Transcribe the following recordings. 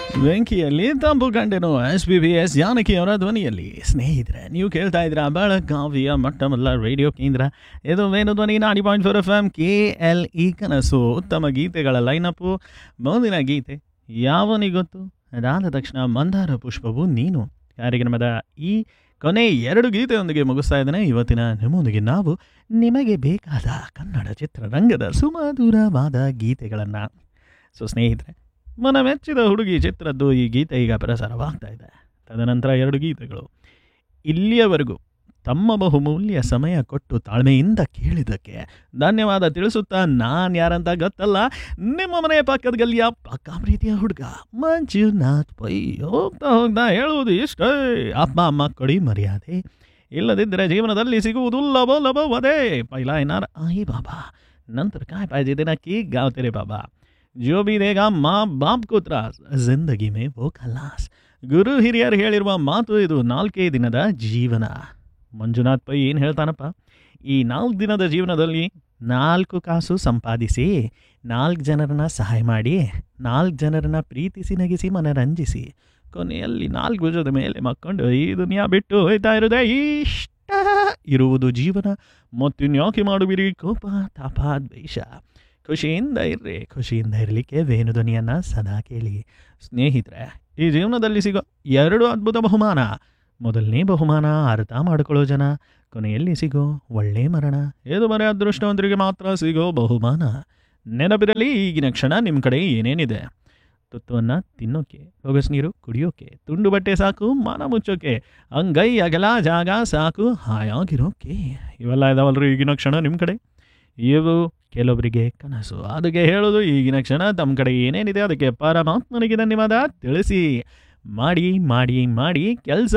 ವೆಂಕಿಯಲ್ಲಿ ತಂಪು ಕಂಡೆನು S B B S Janaki ಅವರ ಧ್ವನಿಯಲ್ಲಿ ಸ್ನೇಹಿತರೆ ನೀವು ಕೇಳ್ತಾ ಇದ್ರ ಬೆಳಗಾವಿಯ ಮೊಟ್ಟಮೊದಲ ರೇಡಿಯೋ ಕೇಂದ್ರ ಇದು ವೇಣು ಧ್ವನಿ ನಾಡಿ point four F M K L E ಕನಸು ಉತ್ತಮ ಗೀತೆಗಳ ಲೈನಪ್ಪು ಮುಂದಿನ ಗೀತೆ ಯಾವನಿಗೊತ್ತು ಅದಾದ ತಕ್ಷಣ ಮಂದಾರ ಪುಷ್ಪವು ನೀನು ಕಾರ್ಯಕ್ರಮದ ಈ ಕೊನೆ ಎರಡು ಗೀತೆಯೊಂದಿಗೆ ಮುಗಿಸ್ತಾ ಇದ್ದೇನೆ ಇವತ್ತಿನ ನಿಮ್ಮೊಂದಿಗೆ ನಾವು ನಿಮಗೆ ಬೇಕಾದ ಕನ್ನಡ ಚಿತ್ರರಂಗದ ಸುಮಧುರವಾದ ಗೀತೆಗಳನ್ನು ಸೊ ಸ್ನೇಹಿತರೆ ಮನ ಮೆಚ್ಚಿದ ಹುಡುಗಿ ಚಿತ್ರದ್ದು ಈ ಗೀತೆ ಈಗ ಪ್ರಸಾರವಾಗ್ತಾ ಇದೆ ತದನಂತರ ಎರಡು ಗೀತೆಗಳು ಇಲ್ಲಿಯವರೆಗೂ ತಮ್ಮ ಬಹುಮೂಲ್ಯ ಸಮಯ ಕೊಟ್ಟು ತಾಳ್ಮೆಯಿಂದ ಕೇಳಿದ್ದಕ್ಕೆ ಧನ್ಯವಾದ ತಿಳಿಸುತ್ತಾ ನಾನು ಯಾರಂತ ಗೊತ್ತಲ್ಲ ನಿಮ್ಮ ಮನೆಯ ಪಕ್ಕದ ಗಲ್ಲಿಯ ಪಕ್ಕ ಪ್ರೀತಿಯ ಹುಡುಗ ಮಂಜುನಾಥ್ ಪೈ ಹೋಗ್ತಾ ಹೋಗ್ತಾ ಹೇಳುವುದು ಇಷ್ಟೇ ಅಪ್ಪ ಅಮ್ಮ ಕೊಡಿ ಮರ್ಯಾದೆ ಇಲ್ಲದಿದ್ದರೆ ಜೀವನದಲ್ಲಿ ಸಿಗುವುದು ಲಭೋ ಲಭವದೇ ಪೈಲಾ ಏನಾರ ಆಯಿ ಬಾಬಾ ನಂತರ काय पाहिजे देना की गाव तेरे बाबा जो भी देगा ಮಾ ಬಾಪ್ को ತ್ರಾಸ್ ಜಿಂದಗಿ ಮೇ ವೋ ಖಲಾಸ್ ಗುರು ಹಿರಿಯರು ಹೇಳಿರುವ ಮಾತು ಇದು ನಾಲ್ಕೇ ದಿನದ ಜೀವನ ಮಂಜುನಾಥ್ ಪೈ ಏನು ಹೇಳ್ತಾನಪ್ಪ ಈ ನಾಲ್ಕು ದಿನದ ಜೀವನದಲ್ಲಿ ನಾಲ್ಕು ಕಾಸು ಸಂಪಾದಿಸಿ ನಾಲ್ಕು ಜನರನ್ನ ಸಹಾಯ ಮಾಡಿ ನಾಲ್ಕು ಜನರನ್ನ ಪ್ರೀತಿಸಿ ನಗಿಸಿ ಮನರಂಜಿಸಿ ಕೊನೆಯಲ್ಲಿ ನಾಲ್ಕು ಭುಜದ ಮೇಲೆ ಮಕ್ಕೊಂಡು ಈ ದುನಿಯಾ ಬಿಟ್ಟು ಹೋಯ್ತಾ ಇರೋದೇ ಇಷ್ಟ ಇರುವುದು ಜೀವನ ಮತ್ತಿನ್ಯಾಕೆ ಮಾಡುವಿರಿ ಕೋಪ ತಾಪ ದ್ವೇಷ ಖುಷಿಯಿಂದ ಇರ್ರಿ ಖುಷಿಯಿಂದ ಇರಲಿಕ್ಕೆ ವೇಣು ಧ್ವನಿಯನ್ನು ಸದಾ ಕೇಳಿ ಸ್ನೇಹಿತರೆ ಈ ಜೀವನದಲ್ಲಿ ಸಿಗೋ ಎರಡು ಅದ್ಭುತ ಬಹುಮಾನ ಮೊದಲನೇ ಬಹುಮಾನ ಅರ್ಥ ಮಾಡಿಕೊಳ್ಳೋ ಜನ ಕೊನೆಯಲ್ಲಿ ಸಿಗೋ ಒಳ್ಳೆ ಮರಣ ಇದು ಬರೀ ಅದೃಷ್ಟವಂತರಿಗೆ ಮಾತ್ರ ಸಿಗೋ ಬಹುಮಾನ ನೆನಪಿರಲಿ ಈಗಿನ ಕ್ಷಣ ನಿಮ್ಮ ಕಡೆ ಏನೇನಿದೆ ತುತ್ತವನ್ನು ತಿನ್ನೋಕೆ ಬೊಗಸ್ ನೀರು ಕುಡಿಯೋಕೆ ತುಂಡು ಬಟ್ಟೆ ಸಾಕು ಮನ ಮುಚ್ಚೋಕೆ ಅಂಗೈ ಅಗಲ ಜಾಗ ಸಾಕು ಹಾಯಾಗಿರೋಕೆ ಇವೆಲ್ಲ ಇದಾವಲ್ರಿ ಈಗಿನ ಕ್ಷಣ ನಿಮ್ಮ ಕಡೆ ಇವು ಕೆಲವರಿಗೆ ಕನಸು ಅದಕ್ಕೆ ಹೇಳೋದು ಈಗಿನ ಕ್ಷಣ ತಮ್ಮ ಕಡೆ ಏನೇನಿದೆ ಅದಕ್ಕೆ ಪರಮಾತ್ಮನಿಗೆ ಧನ್ಯವಾದ ತಿಳಿಸಿ ಮಾಡಿ ಮಾಡಿ ಮಾಡಿ ಕೆಲಸ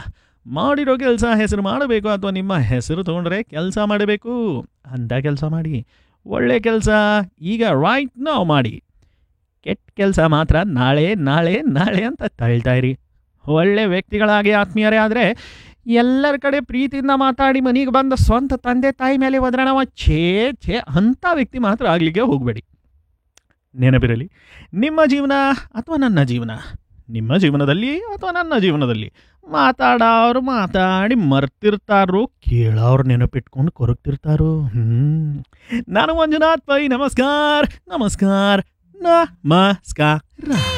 ಮಾಡಿರೋ ಕೆಲಸ ಹೆಸರು ಮಾಡಬೇಕು ಅಥವಾ ನಿಮ್ಮ ಹೆಸರು ತೊಗೊಂಡ್ರೆ ಕೆಲಸ ಮಾಡಬೇಕು ಅಂಥ ಕೆಲಸ ಮಾಡಿ ಒಳ್ಳೆ ಕೆಲಸ ಈಗ ರೈಟ್ ನಾವು ಮಾಡಿ ಕೆಟ್ಟ ಕೆಲಸ ಮಾತ್ರ ನಾಳೆ ನಾಳೆ ನಾಳೆ ಅಂತ ತಳ್ತಾ ಇರಿ ಒಳ್ಳೆ ವ್ಯಕ್ತಿಗಳಾಗಿ ಆತ್ಮೀಯರೇ ಆದರೆ ಎಲ್ಲರ ಕಡೆ ಪ್ರೀತಿಯಿಂದ ಮಾತಾಡಿ ಮನೆಗೆ ಬಂದ ಸ್ವಂತ ತಂದೆ ತಾಯಿ ಮೇಲೆ ಹೋದ್ರೆ ನಾವು ಛೇ ಛೇ ಅಂಥ ವ್ಯಕ್ತಿ ಮಾತ್ರ ಆಗಲಿಕ್ಕೆ ಹೋಗಬೇಡಿ ನೆನಪಿರಲಿ ನಿಮ್ಮ ಜೀವನ ಅಥವಾ ನನ್ನ ಜೀವನ ನಿಮ್ಮ ಜೀವನದಲ್ಲಿ ಅಥವಾ ನನ್ನ ಜೀವನದಲ್ಲಿ ಮಾತಾಡೋರು ಮಾತಾಡಿ ಮರ್ತಿರ್ತಾರೋ ಕೇಳೋರು ನೆನಪಿಟ್ಕೊಂಡು ಕೊರಗ್ತಿರ್ತಾರೋ ಹ್ಞೂ ನಾನು ಮಂಜುನಾಥ್ ಪೈ ನಮಸ್ಕಾರ ನಮಸ್ಕಾರ ನಮಸ್ಕಾರ